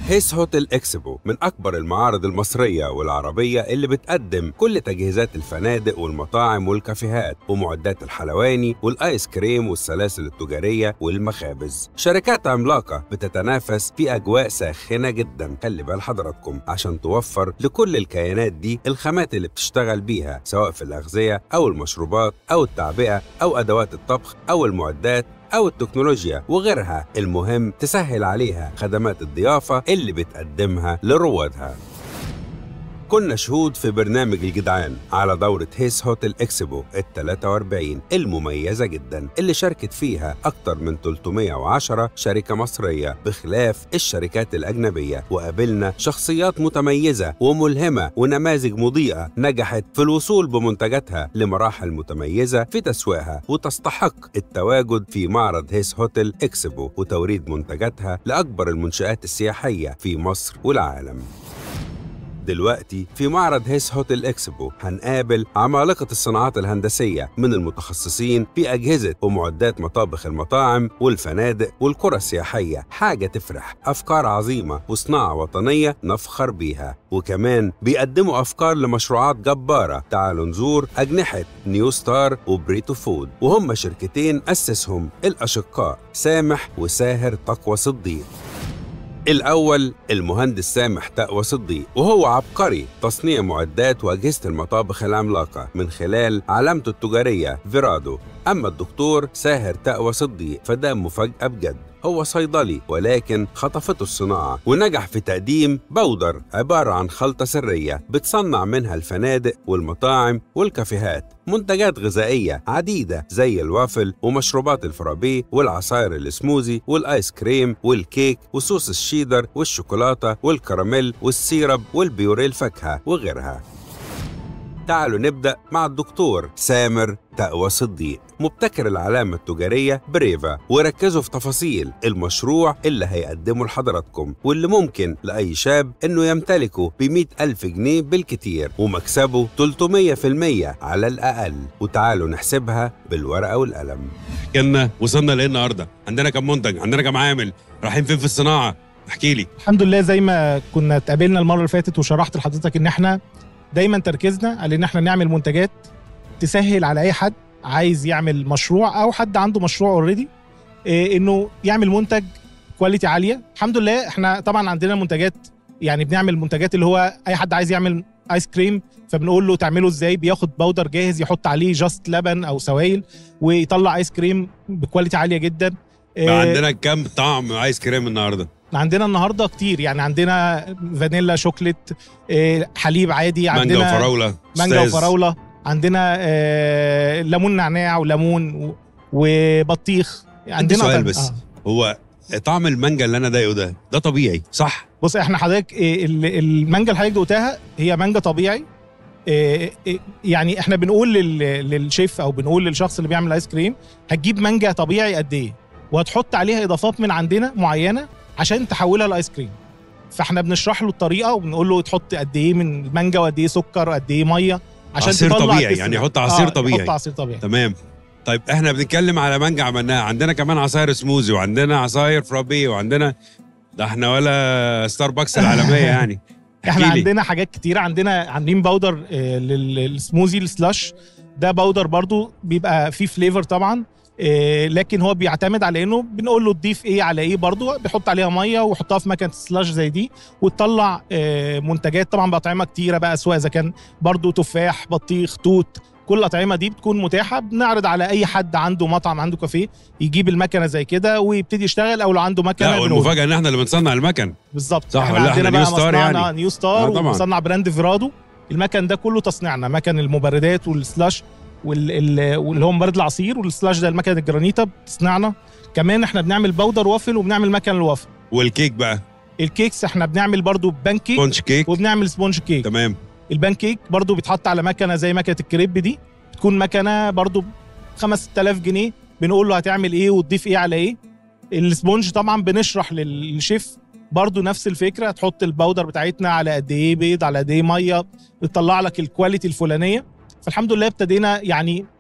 هيس هوتيل اكسبو من أكبر المعارض المصرية والعربية اللي بتقدم كل تجهيزات الفنادق والمطاعم والكافيهات ومعدات الحلواني والآيس كريم والسلاسل التجارية والمخابز شركات عملاقة بتتنافس في أجواء ساخنة جدا خلي بال حضراتكم عشان توفر لكل الكيانات دي الخامات اللي بتشتغل بيها سواء في الأغذية أو المشروبات أو التعبئة أو أدوات الطبخ أو المعدات أو التكنولوجيا وغيرها المهم تسهل عليها خدمات الضيافة اللي بتقدمها لروادها كنا شهود في برنامج الجدعان على دورة هيس هوتيل اكسبو ال 43 المميزة جدا اللي شاركت فيها أكتر من 310 شركة مصرية بخلاف الشركات الأجنبية وقابلنا شخصيات متميزة وملهمة ونماذج مضيئة نجحت في الوصول بمنتجاتها لمراحل متميزة في تسويقها وتستحق التواجد في معرض هيس هوتيل اكسبو وتوريد منتجاتها لأكبر المنشآت السياحية في مصر والعالم دلوقتي في معرض هيس هوتيل اكسبو هنقابل عمالقة الصناعات الهندسية من المتخصصين في أجهزة ومعدات مطابخ المطاعم والفنادق والقرى السياحية حاجة تفرح أفكار عظيمة وصناعة وطنية نفخر بيها وكمان بيقدموا أفكار لمشروعات جبارة تعالوا نزور أجنحة نيو ستار وبريتو فود وهم شركتين أسسهم الأشقاء سامح وساهر تقوى صديق الأول المهندس سامح تقوى صديق وهو عبقري تصنيع معدات وأجهزة المطابخ العملاقة من خلال علامته التجارية فيرادو أما الدكتور ساهر تقوى صديق فده مفاجأة بجد هو صيدلي ولكن خطفته الصناعة ونجح في تقديم بودر عبارة عن خلطة سرية بتصنع منها الفنادق والمطاعم والكافيهات منتجات غذائية عديدة زي الوافل ومشروبات الفرابيه والعصائر السموزي والآيس كريم والكيك وصوص الشيدر والشوكولاتة والكراميل والسيرب والبيوريه الفاكهة وغيرها تعالوا نبدأ مع الدكتور سامر تقوى صديق مبتكر العلامة التجارية بريفا وركزوا في تفاصيل المشروع اللي هيقدمه لحضراتكم واللي ممكن لأي شاب إنه يمتلكه ب ألف جنيه بالكتير ومكسبه 300% على الأقل وتعالوا نحسبها بالورقة والقلم كنا وصلنا لايه النهارده عندنا كم منتج عندنا كم عامل رايحين فين في الصناعه احكي لي الحمد لله زي ما كنا اتقابلنا المره اللي فاتت وشرحت لحضرتك ان احنا دايما تركيزنا على ان احنا نعمل منتجات تسهل على اي حد عايز يعمل مشروع او حد عنده مشروع اوريدي انه يعمل منتج كواليتي عاليه الحمد لله احنا طبعا عندنا منتجات يعني بنعمل منتجات اللي هو اي حد عايز يعمل ايس كريم فبنقول له تعمله ازاي بياخد باودر جاهز يحط عليه جاست لبن او سوائل ويطلع ايس كريم بكواليتي عاليه جدا بقى عندنا كم طعم ايس كريم النهارده عندنا النهارده كتير يعني عندنا فانيلا شوكليت آه، حليب عادي مانجا عندنا وفراوله مانجا أستاذ. وفراوله عندنا آه، ليمون نعناع وليمون و- وبطيخ عندي سؤال طبعاً- بس آه. هو طعم المانجا اللي انا ضايقه ده ده طبيعي صح بص احنا حضرتك آه، ال- المانجا اللي حضرتك دقتها هي مانجا طبيعي آه، آه، يعني احنا بنقول لل- للشيف او بنقول للشخص اللي بيعمل ايس كريم هتجيب مانجا طبيعي قد ايه وهتحط عليها اضافات من عندنا معينه عشان تحولها لايس كريم فاحنا بنشرح له الطريقه وبنقول له تحط قد ايه من المانجا وقد ايه سكر وقد ايه ميه عشان عصير تطلع طبيعي التست يعني ده. يحط عصير آه، طبيعي. يحط عصير طبيعي تمام طيب احنا بنتكلم على مانجا عملناها عندنا كمان عصاير سموزي وعندنا عصاير فرابيه وعندنا ده احنا ولا ستاربكس العالميه يعني احنا احكي لي. عندنا حاجات كتيره عندنا عاملين باودر آه، لل- للسموزي السلاش ده باودر برضو بيبقى فيه فليفر طبعا آه، لكن هو بيعتمد على انه بنقول له تضيف ايه على ايه برضو بيحط عليها ميه ويحطها في مكنه سلاش زي دي وتطلع آه، منتجات طبعا باطعمه كتيره بقى سواء اذا كان برضو تفاح بطيخ توت كل الاطعمه دي بتكون متاحه بنعرض على اي حد عنده مطعم عنده كافيه يجيب المكنه زي كده ويبتدي يشتغل او لو عنده مكنه لا بنقول. والمفاجاه ان احنا اللي بنصنع المكن بالظبط صح احنا ولا عندنا إحنا بقى نيو ستار مصنعنا يعني؟ نيو ستار آه طبعاً. ومصنع براند فيرادو المكن ده كله تصنيعنا مكن المبردات والسلاش وال- ال- واللي هو مبرد العصير والسلاش ده المكن الجرانيتا بتصنعنا كمان احنا بنعمل باودر وافل وبنعمل مكن الوافل والكيك بقى الكيكس احنا بنعمل برضو بان كيك بونش كيك وبنعمل سبونج كيك تمام البان كيك برضو بيتحط على مكنه زي مكنه الكريب دي تكون مكنه برضو ب 5000 جنيه بنقول له هتعمل ايه وتضيف ايه على ايه السبونج طبعا بنشرح للشيف برضو نفس الفكره تحط الباودر بتاعتنا على قد ايه بيض على قد ايه ميه بتطلع لك الكواليتي الفلانيه فالحمد لله ابتدينا يعني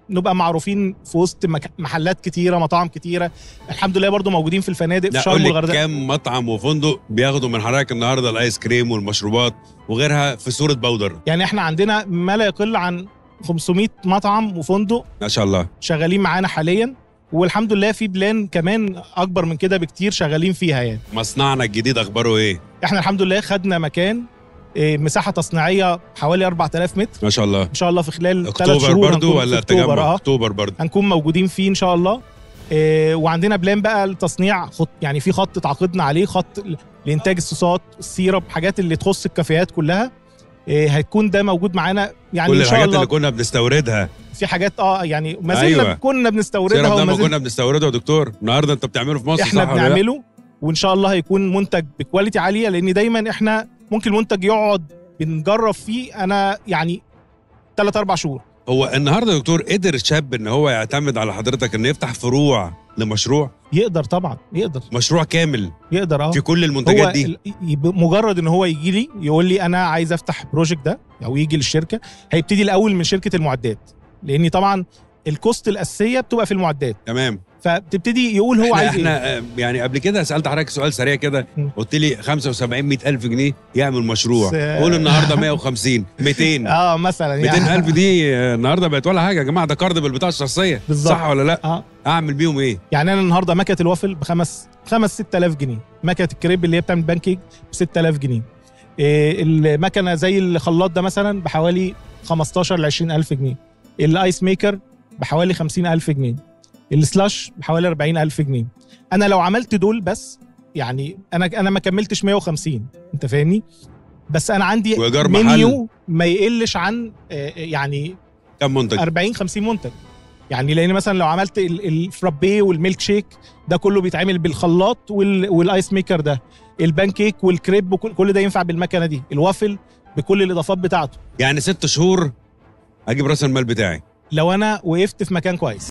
نبقى معروفين في وسط مك- محلات كتيره مطاعم كتيره الحمد لله برضو موجودين في الفنادق في لا شرم قول لي والغردقه كام مطعم وفندق بياخدوا من حضرتك النهارده الايس كريم والمشروبات وغيرها في صوره بودر يعني احنا عندنا ما لا يقل عن 500 مطعم وفندق ما شاء الله شغالين معانا حاليا والحمد لله في بلان كمان اكبر من كده بكتير شغالين فيها يعني مصنعنا الجديد اخباره ايه احنا الحمد لله خدنا مكان إيه، مساحه تصنيعيه حوالي 4000 متر ما شاء الله ان شاء الله في خلال ثلاث اكتوبر شهور برضو هنكون في ولا اكتوبر التجمع اه اكتوبر برضو هنكون موجودين فيه ان شاء الله إيه، وعندنا بلان بقى لتصنيع خط يعني في خط اتعاقدنا عليه خط ل- لانتاج الصوصات السيرب حاجات اللي تخص الكافيهات كلها إيه، هيكون ده موجود معانا يعني كل ان شاء الحاجات الله اللي كنا بنستوردها في حاجات اه يعني ما زلنا أيوة. كنا بنستوردها سيرب ده وما ما زلنا كنا بنستورده يا دكتور النهارده انت بتعمله في مصر احنا صح ولا لا؟ بنعمله وان شاء الله هيكون منتج بكواليتي عاليه لان دايما احنا ممكن المنتج يقعد بنجرب فيه انا يعني ثلاث اربع شهور هو النهارده يا دكتور قدر الشاب ان هو يعتمد على حضرتك انه يفتح فروع لمشروع يقدر طبعا يقدر مشروع كامل يقدر اه في كل هو المنتجات دي ال- يب- مجرد ان هو يجي لي يقول لي انا عايز افتح بروجكت ده او يجي للشركه هيبتدي الاول من شركه المعدات لان طبعا الكوست الاساسيه بتبقى في المعدات تمام فبتبتدي يقول هو احنا, عايز ايه احنا آه، يعني قبل كده سالت حضرتك سؤال سريع كده مم. قلت لي 75 100 الف جنيه يعمل مشروع س- قول النهارده 150 200 اه مثلا يعني 200 الف دي آه، النهارده بقت ولا حاجه يا جماعه ده قرض بالبطاقه الشخصيه بالظبط. صح ولا لا اه اعمل بيهم ايه يعني انا النهارده مكنه الوافل بخمس خمس 6000 جنيه مكنه الكريب اللي هي بتعمل بانكيك ب 6000 جنيه إيه المكنه زي الخلاط ده مثلا بحوالي 15 ل 20000 جنيه الايس ميكر بحوالي 50000 جنيه السلاش بحوالي 40000 جنيه انا لو عملت دول بس يعني انا انا ما كملتش 150 انت فاهمني بس انا عندي وإيجار محل. منيو ما يقلش عن آه، يعني كم منتج 40 50 منتج يعني لان مثلا لو عملت ال- الفرابيه والميلك شيك ده كله بيتعمل بالخلاط وال- والايس ميكر ده البان كيك والكريب وكل كل ده ينفع بالمكنه دي الوافل بكل الاضافات بتاعته يعني ست شهور اجيب راس المال بتاعي لو انا وقفت في مكان كويس